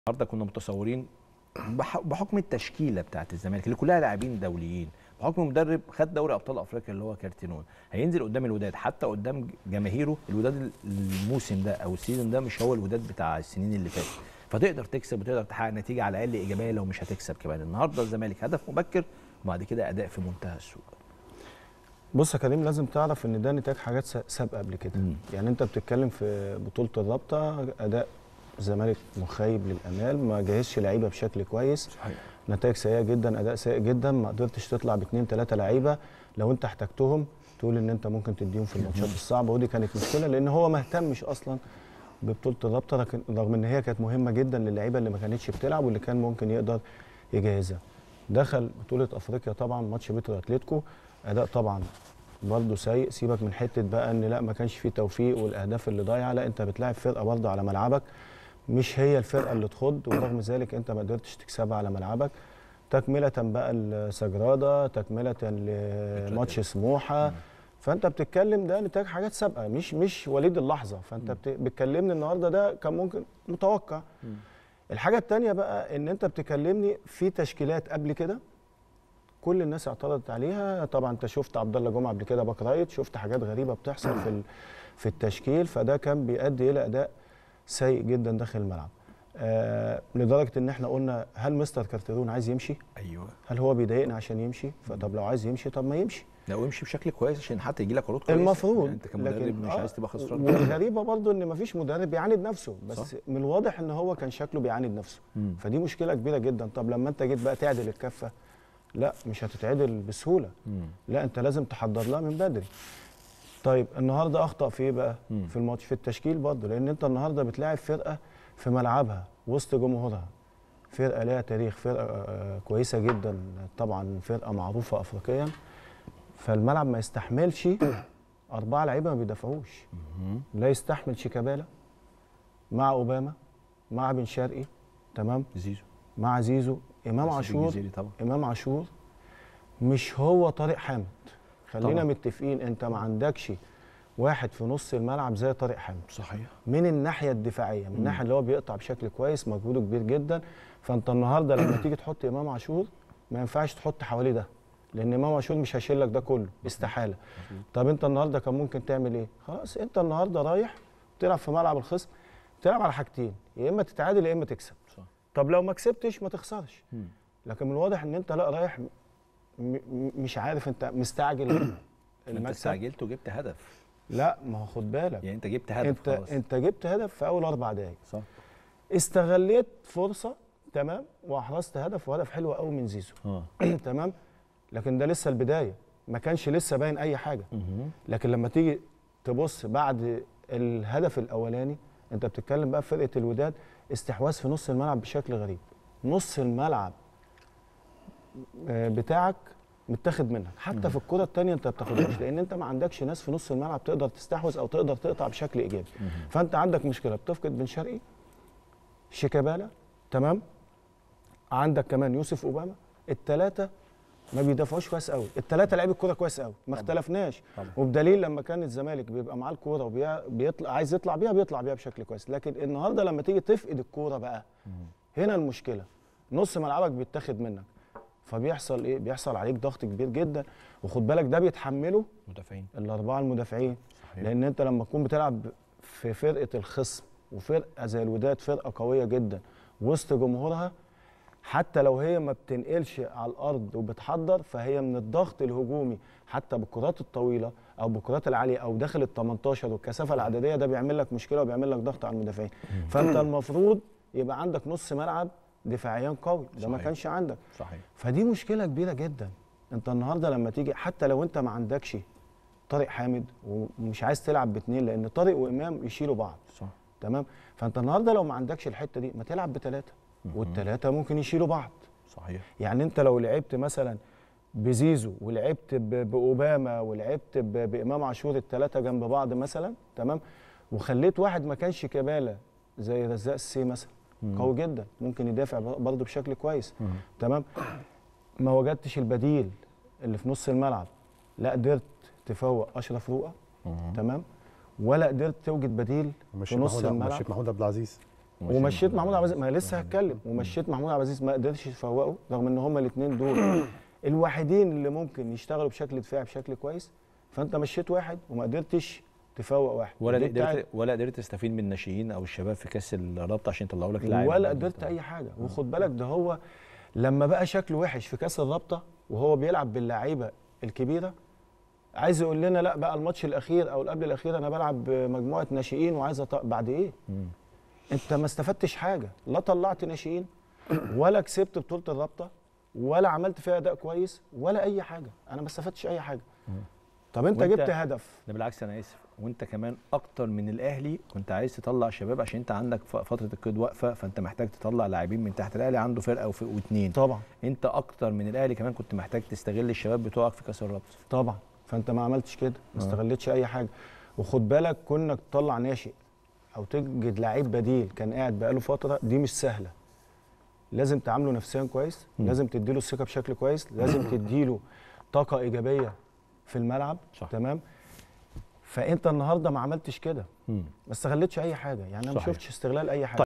النهارده كنا متصورين بح- بحكم التشكيله بتاعت الزمالك اللي كلها لاعبين دوليين بحكم مدرب خد دوري ابطال افريقيا اللي هو كارتينون هينزل قدام الوداد حتى قدام جماهيره الوداد الموسم ده او السيزون ده مش هو الوداد بتاع السنين اللي فاتت فتقدر تكسب وتقدر تحقق نتيجه على الاقل ايجابيه لو مش هتكسب كمان النهارده الزمالك هدف مبكر وبعد كده اداء في منتهى السوء بص يا كريم لازم تعرف ان ده نتاج حاجات س- سابقه قبل كده مم. يعني انت بتتكلم في بطوله الرابطه اداء الزمالك مخيب للامال ما جهزش لعيبه بشكل كويس صحيح نتائج سيئه جدا اداء سيء جدا ما قدرتش تطلع باثنين ثلاثه لعيبه لو انت احتجتهم تقول ان انت ممكن تديهم في الماتشات الصعبه ودي كانت مشكله لان هو ما اهتمش اصلا ببطوله الرابطه لكن رغم ان هي كانت مهمه جدا للعيبه اللي ما كانتش بتلعب واللي كان ممكن يقدر يجهزها دخل بطوله افريقيا طبعا ماتش بيترو اتلتيكو اداء طبعا برضه سيء سيبك من حته بقى ان لا ما كانش فيه توفيق والاهداف اللي ضايعه لا انت بتلاعب فرقه برضه على ملعبك مش هي الفرقه اللي تخض ورغم ذلك انت ما قدرتش تكسبها على ملعبك تكمله بقى السجراده تكمله لماتش سموحه فانت بتتكلم ده نتاج حاجات سابقه مش مش وليد اللحظه فانت بت- بتكلمني النهارده ده كان ممكن متوقع الحاجه الثانيه بقى ان انت بتكلمني في تشكيلات قبل كده كل الناس اعترضت عليها طبعا انت شفت عبد الله جمعه قبل كده باك رايت شفت حاجات غريبه بتحصل في ال- في التشكيل فده كان بيؤدي الى اداء سيء جدا داخل الملعب آه لدرجه ان احنا قلنا هل مستر كارتيرون عايز يمشي ايوه هل هو بيضايقنا عشان يمشي فطب لو عايز يمشي طب ما يمشي لو امشي بشكل كويس عشان حتى يجي لك عروض كويسه المفروض يعني انت كمدرب مش آه، عايز تبقى خسران والغريبه برضو ان مفيش مدرب بيعاند نفسه بس صح. صح. من الواضح ان هو كان شكله بيعاند نفسه مم. فدي مشكله كبيره جدا طب لما انت جيت بقى تعدل الكفه لا مش هتتعدل بسهوله مم. لا انت لازم تحضر لها من بدري طيب النهارده اخطا في ايه بقى مم. في الماتش في التشكيل برضه لان انت النهارده بتلاعب فرقه في ملعبها وسط جمهورها فرقه ليها تاريخ فرقه آه، كويسه جدا طبعا فرقه معروفه افريقيا فالملعب ما يستحملش اربعه لعيبه ما بيدافعوش مم. لا يستحمل شيكابالا مع اوباما مع بن شرقي تمام زيزو مع زيزو امام يوسف عاشور الجزيري طبعا امام عاشور مش هو طارق حامد خلينا طبعاً. متفقين انت ما عندكش واحد في نص الملعب زي طارق حامد صحيح من الناحيه الدفاعيه من الناحيه اللي هو بيقطع بشكل كويس مجهوده كبير جدا فانت النهارده لما تيجي تحط امام عاشور ما ينفعش تحط حواليه ده لان امام عاشور مش هيشيل لك ده كله استحاله طب انت النهارده كان ممكن تعمل ايه خلاص انت النهارده رايح تلعب في ملعب الخصم تلعب على حاجتين يا اما تتعادل يا اما تكسب صح طب لو ما كسبتش ما تخسرش مم. لكن من الواضح ان انت لا رايح م- م- مش عارف انت مستعجل انت المكسب استعجلت وجبت هدف لا ما هو خد بالك يعني انت جبت هدف انت خلاص انت جبت هدف في اول اربع دقايق صح استغليت فرصه تمام واحرزت هدف وهدف حلو قوي من زيزو اه تمام لكن ده لسه البدايه ما كانش لسه باين اي حاجه مهم. لكن لما تيجي تبص بعد الهدف الاولاني انت بتتكلم بقى في فرقه الوداد استحواذ في نص الملعب بشكل غريب نص الملعب آه، بتاعك متاخد منك حتى في الكره الثانيه انت ما بتاخدهاش لان انت ما عندكش ناس في نص الملعب تقدر تستحوذ او تقدر تقطع بشكل ايجابي فانت عندك مشكله بتفقد بن شرقي شيكابالا تمام عندك كمان يوسف اوباما الثلاثه ما بيدافعوش كويس قوي الثلاثه لعيبه الكوره كويس قوي ما اختلفناش طبعا. وبدليل لما كان الزمالك بيبقى معاه الكوره وبيطلع عايز يطلع بيها بيطلع بيها بشكل كويس لكن النهارده لما تيجي تفقد الكوره بقى هنا المشكله نص ملعبك بيتاخد منك فبيحصل ايه بيحصل عليك ضغط كبير جدا وخد بالك ده بيتحمله مدافعين الاربعه المدافعين صحيح. لان انت لما تكون بتلعب في فرقه الخصم وفرقه زي الوداد فرقه قويه جدا وسط جمهورها حتى لو هي ما بتنقلش على الارض وبتحضر فهي من الضغط الهجومي حتى بالكرات الطويله او بالكرات العاليه او داخل ال 18 والكثافه العدديه ده بيعمل لك مشكله وبيعمل لك ضغط على المدافعين فانت المفروض يبقى عندك نص ملعب دفاعيا قوي ده ما صحيح. كانش عندك صحيح فدي مشكله كبيره جدا انت النهارده لما تيجي حتى لو انت ما عندكش طارق حامد ومش عايز تلعب باثنين لان طارق وامام يشيلوا بعض صح تمام فانت النهارده لو ما عندكش الحته دي ما تلعب بثلاثه والثلاثه ممكن يشيلوا بعض صحيح يعني انت لو لعبت مثلا بزيزو ولعبت ب- باوباما ولعبت ب- بامام عاشور الثلاثه جنب بعض مثلا تمام وخليت واحد ما كانش كباله زي رزاق السي مثلا قوي جدا ممكن يدافع برضه بشكل كويس تمام ما وجدتش البديل اللي في نص الملعب لا قدرت تفوق اشرف رؤى تمام ولا قدرت توجد بديل في مشيت نص محمود الملعب مشيت محمود عبد العزيز ومشيت محمود عبد العزيز ما لسه هتكلم ومشيت محمود عبد العزيز ما قدرش يفوقه رغم ان هما الاثنين دول الوحيدين اللي ممكن يشتغلوا بشكل دفاعي بشكل كويس فانت مشيت واحد وما قدرتش تفوق واحد ولا دي بتاعت- قدرت ولا قدرت تستفيد من الناشئين او الشباب في كاس الرابطه عشان يطلعوا لك لاعب ولا قدرت اي حاجه وخد بالك ده هو لما بقى شكله وحش في كاس الرابطه وهو بيلعب باللعيبه الكبيره عايز يقول لنا لا بقى الماتش الاخير او اللي قبل الاخير انا بلعب بمجموعه ناشئين وعايز أط... بعد ايه مم. انت ما استفدتش حاجه لا طلعت ناشئين ولا كسبت بطوله الرابطه ولا عملت فيها اداء كويس ولا اي حاجه انا ما استفدتش اي حاجه طب انت وأنت- جبت هدف ده بالعكس انا اسف وانت كمان اكتر من الاهلي كنت عايز تطلع شباب عشان انت عندك ف- فتره القيد واقفه فانت محتاج تطلع لاعبين من تحت الاهلي عنده فرقه وف- واثنين طبعا انت اكتر من الاهلي كمان كنت محتاج تستغل الشباب بتوعك في كاس الرابطه طبعا فانت ما عملتش كده ما آه. استغلتش اي حاجه وخد بالك كونك تطلع ناشئ او تجد لعيب بديل كان قاعد بقاله فتره دي مش سهله لازم تعامله نفسيا كويس مم. لازم تديله الثقه بشكل كويس لازم تديله طاقه ايجابيه في الملعب صح. تمام فانت النهارده ما عملتش كده مم. ما استغلتش اي حاجه يعني انا ما صحيح. شفتش استغلال اي حاجه